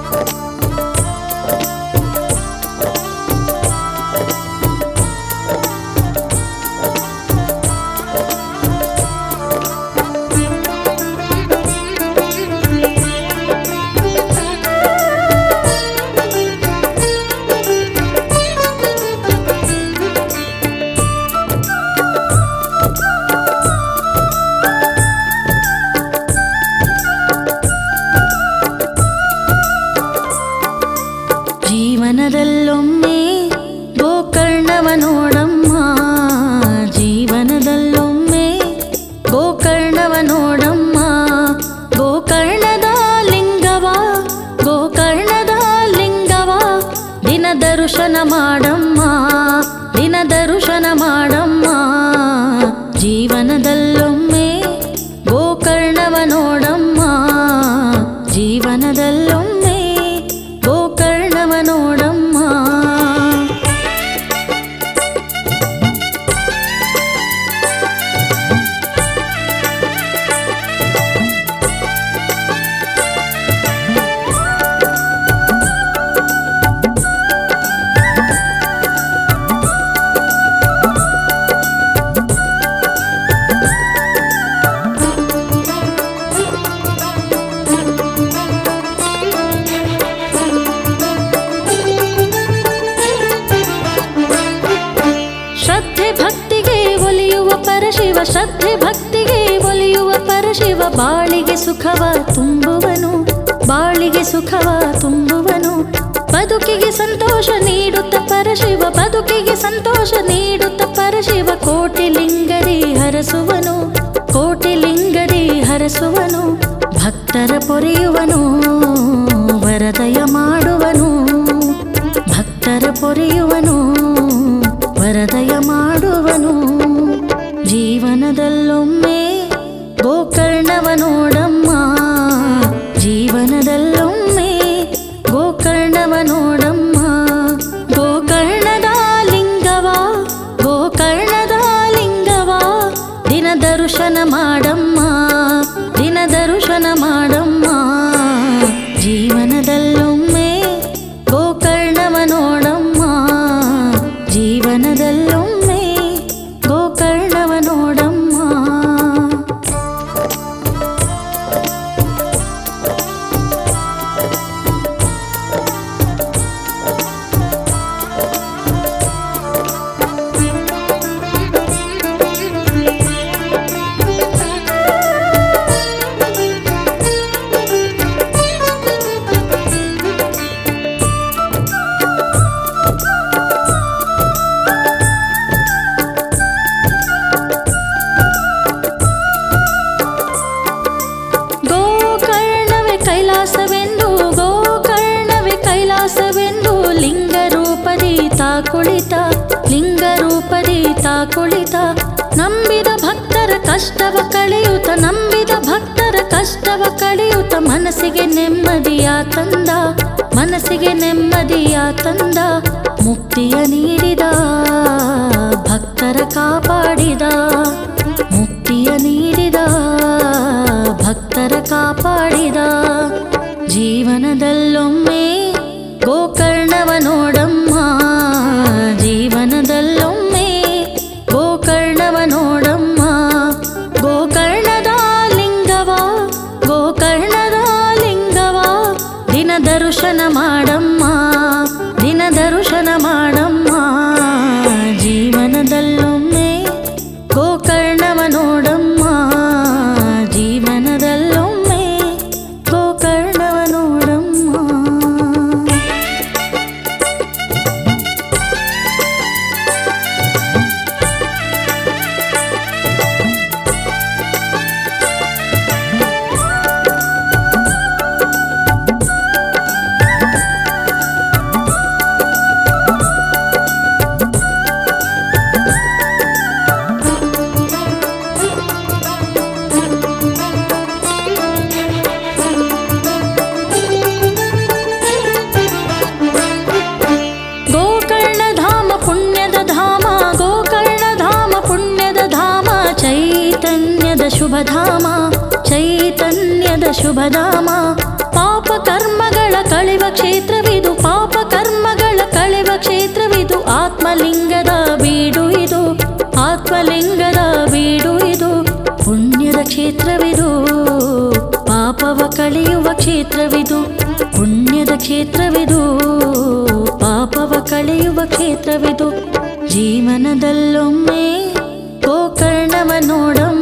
ಜೀವನದಲ್ಲೊಮ್ಮೆ ಗೋಕರ್ಣವ ನೋಡಮ್ಮ ಜೀವನದಲ್ಲೊಮ್ಮೆ ಗೋಕರ್ಣವ ನೋಡಮ್ಮ ಗೋಕರ್ಣದ ಲಿಂಗವ ಗೋಕರ್ಣದ ಲಿಂಗವ ದಿನ ದರ್ಶನ ಮಾಡಮ್ಮ ದಿನ ದರ್ಶನ ಮಾಡಮ್ಮ ಜೀವನದಲ್ಲೊಮ್ಮೆ ಗೋಕರ್ಣವ ನೋಡಮ್ಮ ಜೀವನದಲ್ಲೊಮ್ಮೆ ಗೋಕರ್ಣವ ನೋಡಮ್ಮ ಶ್ರದ್ಧೆ ಭಕ್ತಿಗೆ ಒಲಿಯುವ ಪರಶಿವ ಶ್ರದ್ಧೆ ಭಕ್ತಿಗೆ ಒಲಿಯುವ ಪರಶಿವ ಬಾಳಿಗೆ ಸುಖವ ತುಂಬುವನು ಬಾಳಿಗೆ ಸುಖವ ತುಂಬುವನು ಬದುಕಿಗೆ ಸಂತೋಷ ನೀಡುತ್ತ ಪರಶಿವ ಬದುಕಿಗೆ ಸಂತೋಷ ನೀಡುತ್ತ ಪರಶಿವ ಕೋಟಿ ಲಿಂಗದಿ ಹರಸುವನು ಕೋಟಿ ಲಿಂಗದಿ ಹರಸುವನು ಭಕ್ತರ ಪೊರೆಯುವನು ವರದಯ ಮಾಡುವನು ಭಕ್ತರ ಪೊರೆಯುವನು ವರದಯ ಮಾಡುವನು ಜೀವನದಲ್ಲೊಮ್ಮೆ ಗೋಕರ್ಣವ ನೋಡಮ್ಮ ಜೀವನದಲ್ಲೊಮ್ಮೆ ಗೋಕರ್ಣವ ನೋಡಮ್ಮ ಗೋಕರ್ಣದ ಲಿಂಗವ ಗೋಕರ್ಣದ ಲಿಂಗವ ದಿನ ದರ್ಶನ ಮಾಡಮ್ಮ ದಿನ ದರ್ಶನ ಮಾಡಮ್ಮ ಜೀವನದಲ್ಲೊಮ್ಮೆ ಗೋಕರ್ಣವ ನೋಡಮ್ಮ ಜೀವನದಲ್ಲೊಮ್ಮೆ ಗೋಕರ್ಣವ ನೋಡಮ್ಮ ಗೋಕರ್ಣವೇ ಕೈಲಾಸವೆಂದು ಗೋಕರ್ಣವೇ ಕೈಲಾಸವೆಂದು ಲಿಂಗ ರೂಪದಿ ತಾ ಕುಳಿತ ಲಿಂಗ ರೂಪದಿ ತಾ ಕುಳಿತ ನಂಬಿದ ಭಕ್ತರ ಕಷ್ಟವ ಕಳೆಯುತ್ತ ನಂಬಿದ ಭಕ್ತರ ಕಷ್ಟವ ಕಳೆಯುತ್ತ ಮನಸ್ಸಿಗೆ ನೆಮ್ಮದಿಯ ತಂದ ಮನಸ್ಸಿಗೆ ನೆಮ್ಮದಿಯ ತಂದ ಮುಕ್ತಿಯ ನೀಡಿದ ಭಕ್ತರ ಕಾಪಾಡಿದ ಮುಕ್ತಿಯ ನೀಡಿದ ಭಕ್ತರ ಕಾಪಾಡಿದ ಜೀವನದಲ್ಲೊಮ್ಮೆ ಗೋಕರ್ಣವ ನೋಡಮ್ಮ ಜೀವನದಲ್ಲೊಮ್ಮೆ ಗೋಕರ್ಣವ ನೋಡಮ್ಮ ಗೋಕರ್ಣದ ಲಿಂಗವ ಗೋಕರ್ಣದ ಲಿಂಗವ ದಿನ ದರ್ಶನ ಮಾಡಮ್ಮ ದಿನ ದರ್ಶನ ಮಾಡಮ್ಮ ಜೀವನದಲ್ಲೊಮ್ಮೆ ಗೋಕರ್ಣವ ನೋಡಮ್ಮ ಜೀವನದಲ್ಲೊಮ್ಮೆ ಗೋಕರ್ಣವ ನೋಡಮ್ಮ ಗೋಕರ್ಣಧಾಮ ಪುಣ್ಯದ ಧಾಮ ಗೋಕರ್ಣಧಾಮ ಪುಣ್ಯದ ಧಾಮ ಚೈತನ್ಯದ ಶುಭಧಾಮ ಚೈತನ್ಯದ ಶುಭಧಾಮ ಪಾಪ ಕರ್ಮಗಳ ಕಳಿವ ಪಾಪವ ಕಳೆಯುವ ಕ್ಷೇತ್ರವಿದು ಪುಣ್ಯದ ಕ್ಷೇತ್ರವಿದು ಪಾಪವ ಕಳೆಯುವ ಕ್ಷೇತ್ರವಿದು ಜೀವನದಲ್ಲೊಮ್ಮೆ ಗೋಕರ್ಣವ ನೋಡಮ್ಮ